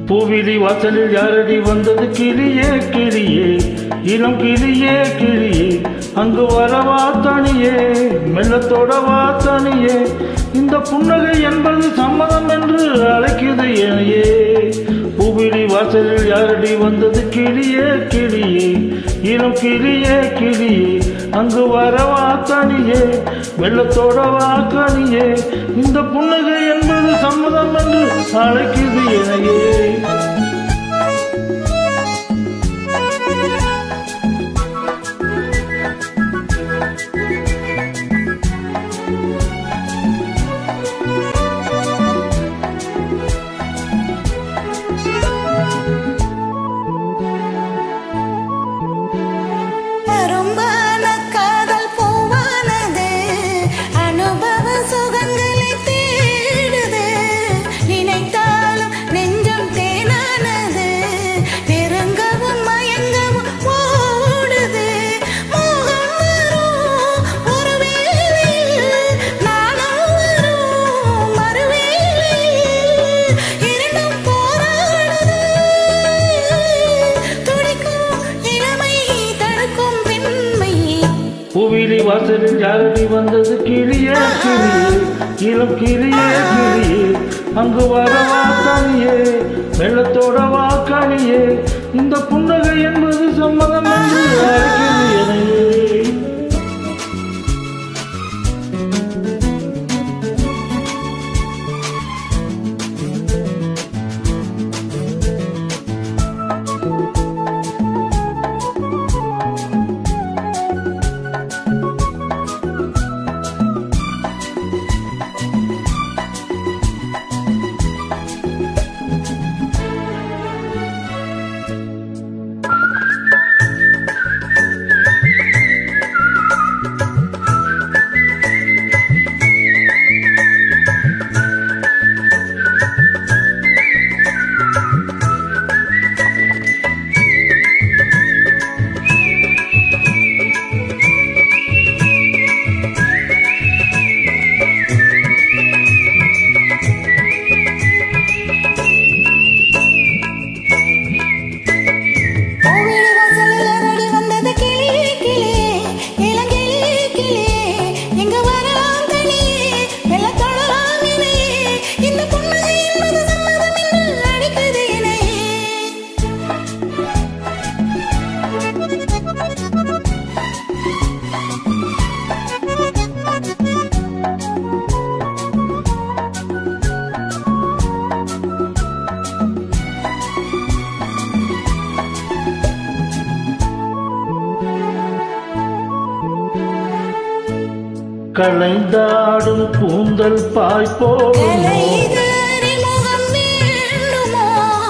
பூவிலி வாசலில் யாரடி வந்தது கிளியே கிளியே இளம் கிளியே கிளியே அங்கு வரவா தனியே மெல்லத்தோடவா தனியே இந்த புன்னகை என்பது சம்மதம் என்று அழைக்குது எனையே பூவிலி வாசலில் யாரடி வந்தது கிளியே கிளியே இளம் கிளியே கிளியே அங்கு வரவா தனியே வெள்ளத்தோடவா கனியே இந்த புன்னகை என்பது சம்மதம் என்று அழைக்குது எனையே அரும்பான காதல் பூவானது அனுபவ சுகங்களை தேடுது நினைத்தாலும் நெஞ்சம் தேனானது நெருங்கவும் மயங்கவும் ஓடுது மோகம் வரும் ஒரு வேளையில் நானும் வரும் மறுவேளையில் இரண்டும் போராடுது துடிக்கும் இளமை தடுக்கும் பெண்மை பூவிலி வாசலில் யாரடி வந்தது கிளியே கிளியே இளம் கிளியே கிளியே அங்கு வரவா தனியே வெள்ளத்தோடவா கனியே இந்த புன்னகை என்பது சம்மதம் என்று அழைக்குது எனையே பூவிழி வாசலில் அரடி வந்தது கிளியே கிளியே இளங்கிளியே கிளியே எங்க வரலாம் தனியே வெள்ளத்தோடலாம் இணையே இந்த புன்னகை என்பது சம்மதம் என்று அடிக்குது இணையே கலைந்தாடும் கூந்தல் பாய் போடும் கலைது அறிமுகம் வேண்டுமோ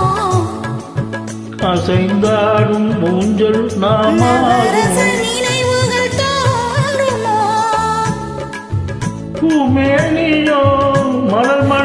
அசைந்தாடும் மூஞ்சல் நவரச நாமாகும் நினைவுகள் தோன்றுமோ பூமேனியோ மலர்